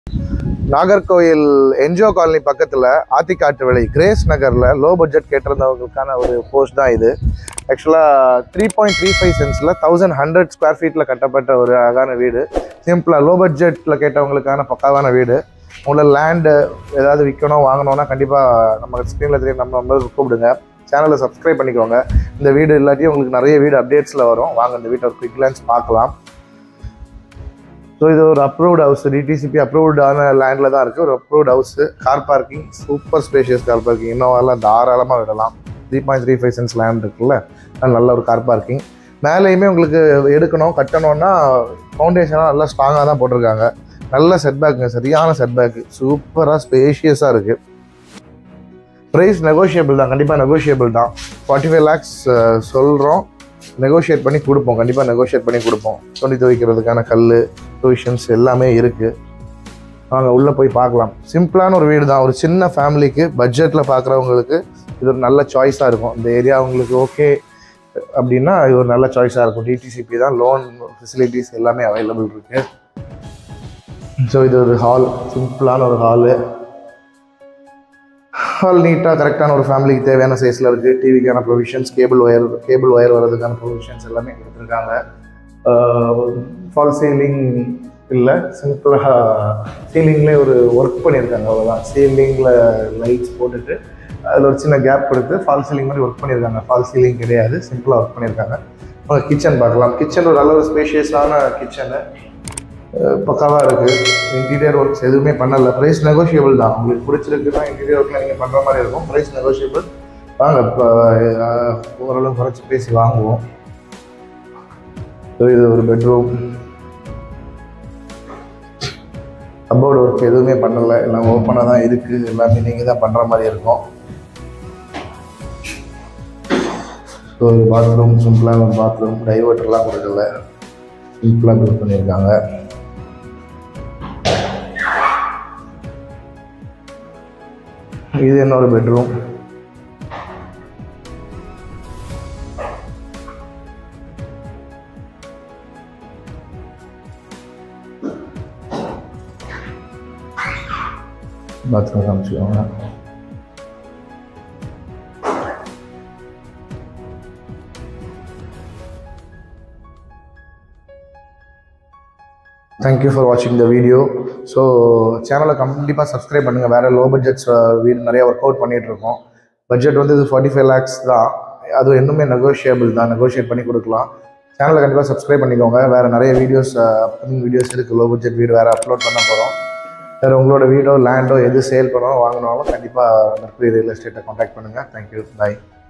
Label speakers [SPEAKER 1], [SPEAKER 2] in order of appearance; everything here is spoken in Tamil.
[SPEAKER 1] நாகர்கோயில் என்ஜிஓ காலனி பக்கத்தில் ஆத்திக்காட்டு விலை கிரேஸ் நகரில் லோ பட்ஜெட் கேட்டிருந்தவங்களுக்கான ஒரு போஸ்ட் தான் இது ஆக்சுவலாக த்ரீ பாயிண்ட் த்ரீ ஃபைவ் சென்ஸில் தௌசண்ட் ஹண்ட்ரட் ஸ்கொயர் ஃபீட்டில் கட்டப்பட்ட ஒரு அழகான வீடு சிம்பிளாக லோ பட்ஜெட்டில் கேட்டவங்களுக்கான பக்காவான வீடு உங்களை லேண்டு ஏதாவது விற்கணும் வாங்கணும்னா கண்டிப்பாக நம்ம ஸ்க்ரீனில் தெரியும் நம்ம நம்பர் கூப்பிடுங்க சேனலை சப்ஸ்கிரைப் பண்ணிக்கோங்க இந்த வீடு இல்லாட்டி உங்களுக்கு நிறைய வீடு அப்டேட்ஸில் வரும் வாங்க இந்த வீட்டை ஒரு குயிக் கிளான்ஸ் பார்க்கலாம் ஸோ இது ஒரு அப்ரூவ்ட் ஹவுஸ் டிடிசிபி அப்ரூவ்டான லேண்டில் தான் இருக்குது ஒரு approved house car parking super spacious car parking இன்னோவாலாம் தாராளமாக விடலாம் three point three five cents land இருக்குல்ல அது நல்ல ஒரு கார் பார்க்கிங் மேலேயுமே உங்களுக்கு எடுக்கணும் கட்டணும்னா ஃபவுண்டேஷனாக நல்லா ஸ்ட்ராங்காக தான் போட்டிருக்காங்க நல்ல செட்பேக்குங்க சரியான செட்பேக்கு சூப்பராக ஸ்பேஷியஸாக இருக்குது ப்ரைஸ் நெகோஷியபிள் தான் கண்டிப்பாக நெகோஷியபிள் தான் ஃபார்ட்டி ஃபைவ் லேக்ஸ் சொல்கிறோம் நெகோஷியேட் பண்ணி கொடுப்போம் கண்டிப்பாக நெகோஷியேட் பண்ணி கொடுப்போம் துணி துவைக்கிறதுக்கான கல் ப்ரொவிஷன்ஸ் எல்லாமே இருக்குது வாங்க உள்ளே போய் பார்க்கலாம் சிம்பிளான ஒரு வீடு தான் ஒரு சின்ன ஃபேமிலிக்கு பட்ஜெட்டில் பார்க்குறவங்களுக்கு இது ஒரு நல்ல சாய்ஸாக இருக்கும் இந்த ஏரியா உங்களுக்கு ஓகே அப்படின்னா இது ஒரு நல்ல சாய்ஸாக இருக்கும் டிடிசிபி தான் லோன் ஃபெசிலிட்டிஸ் எல்லாமே அவைலபிள் இருக்குது ஸோ இது ஒரு ஹால் சிம்பிளான ஒரு ஹாலு ஹால் நீட்டாக கரெக்டான ஒரு ஃபேமிலிக்கு தேவையான சைஸில் இருக்குது டிவிக்கான provisions cable wire cable wire வர்றதுக்கான ப்ரொவிஷன்ஸ் எல்லாமே கொடுத்துருக்காங்க ஃபால் சீலிங் இல்லை சிம்பிளாக சீலிங்லேயே ஒரு ஒர்க் பண்ணியிருக்காங்க அவ்வளோதான் சீலிங்கில் லைட்ஸ் போட்டுட்டு அதில் ஒரு சின்ன கேப் கொடுத்து ஃபால் சீலிங் மாதிரி ஒர்க் பண்ணியிருக்காங்க ஃபால் சீலிங் கிடையாது சிம்பிளாக ஒர்க் பண்ணியிருக்காங்க கிச்சன் பார்க்கலாம் கிச்சன் ஒரு நல்ல ஒரு ஸ்பேஷியஸான கிச்சனு பக்காவாக இருக்குது இன்டீரியர் ஒர்க்ஸ் எதுவுமே பண்ணல ப்ரைஸ் நெகோஷியபிள் தான் உங்களுக்கு பிடிச்சிருக்குன்னா இன்டீரியர் ஒர்க்கில் நீங்கள் பண்ணுற மாதிரி இருக்கும் ப்ரைஸ் நெகோஷியபிள் வாங்க இப்போ ஓரளவு குறைச்சி பேசி வாங்குவோம் ஸோ இது ஒரு பெட்ரூம் கபோர்டு ஒர்க் எதுவுமே பண்ணலை எல்லாம் ஓப்பனாக தான் இருக்குது எல்லாமே நீங்கள் தான் பண்ணுற மாதிரி இருக்கும் ஸோ ஒரு பாத்ரூம் சிம்பிளான ஒரு பாத்ரூம் டைவர்ட்டர்லாம் கொடுக்கல சிம்பிளாக பில்ட் பண்ணியிருக்காங்க இது என்னோட பெட்ரூம் பாத்ரூம் காமிச்சுக்கோங்க தேங்க்யூ ஃபார் வாட்சிங் த வீடியோ ஸோ சேனலை கண்டிப்பாக சப்ஸ்கிரைப் பண்ணுங்கள் வேறு லோ பட்ஜெட்ஸ் வீடு நிறைய ஒர்க் அவுட் பண்ணிகிட்ருக்கோம் பட்ஜெட் வந்து இது ஃபார்ட்டி ஃபைவ் லேக்ஸ் தான் அது இன்னுமே நெகோஷியபிள் தான் நெகோஷியேட் பண்ணி கொடுக்கலாம் சேனலை கண்டிப்பாக சப்ஸ்கிரைப் பண்ணிக்கோங்க வேறு நிறைய வீடியோஸ் அப்கமிங் வீடியோஸ் இருக்குது லோ பட்ஜெட் வீடு வேறு அப்லோட் பண்ண போகிறோம் வேறு உங்களோட வீடோ லேண்டோ எது சேல் பண்ணணும் வாங்கினாலும் கண்டிப்பாக நர்பரி ரியல் எஸ்டேட்டை காண்டாக்ட் பண்ணுங்கள் தேங்க்யூ பாய்